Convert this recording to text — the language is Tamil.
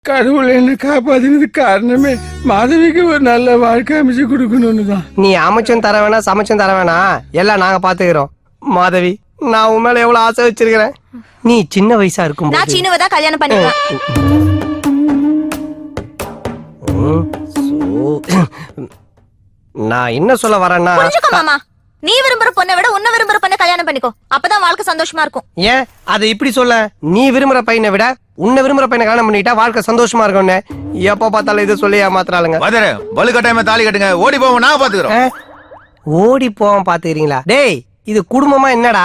கடவுள் என்ன காப்பாத்தினது காரணமே மாதவிக்கு ஒரு நல்ல வாழ்க்கை அமைச்சு கொடுக்கணும்னு தான் நீ அமைச்சும் தர வேணாம் சமைச்சும் தர வேணாம் எல்லாம் நாங்க பாத்துக்கிறோம் மாதவி நான் உன் மேல எவ்வளவு ஆசை வச்சிருக்கிறேன் நீ சின்ன வயசா இருக்கும் நான் சீனுவை தான் கல்யாணம் பண்ணிக்குவேன் நான் என்ன சொல்ல வரேன்னா புரிஞ்சுக்கோ மாமா நீ விரும்புற பொண்ணை விட உன்னை விரும்புற பொண்ணை கல்யாணம் பண்ணிக்கோ அப்பதான் வாழ்க்கை சந்தோஷமா இருக்கும் ஏன் அதை இப்படி சொல்ல நீ விரும்புற பையனை விட உன்னை விரும்புற பையனை கல்யாணம் பண்ணிட்டா வாழ்க்கை சந்தோஷமா இருக்கும்னு எப்ப பார்த்தாலும் இதை சொல்லி ஏமாத்துறாளுங்க மதர வலு கட்டாயமா தாலி கட்டுங்க ஓடி போவோம் நான் பாத்துக்கிறோம் ஆ? ஓடி போவான் பாத்துக்கிறீங்களா டேய் இது குடும்பமா என்னடா